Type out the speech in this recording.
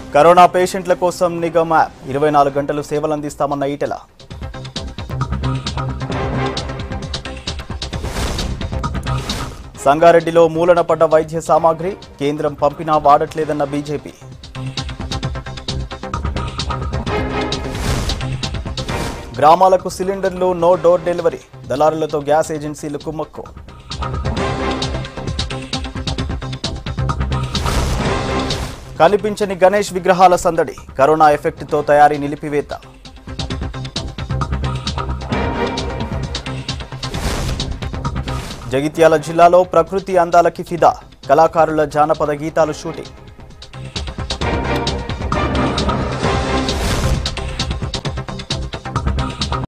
corona పేషెంట్ల కోసం Nigam app ఇరవై నాలుగు గంటలు సేవలందిస్తామన్న ఈటెల సంగారెడ్డిలో మూలన పడ్డ వైద్య సామాగ్రి కేంద్రం పంపినా వాడట్లేదన్న బీజేపీ గ్రామాలకు సిలిండర్లు నో డోర్ డెలివరీ దళారులతో గ్యాస్ ఏజెన్సీలు కుమ్మక్కు కనిపించని గణేష్ విగ్రహాల సందడి కరోనా ఎఫెక్ట్తో తయారీ నిలిపివేత జగిత్యాల జిల్లాలో ప్రకృతి అందాలకి ఫిదా కళాకారుల జానపద గీతాలు షూటింగ్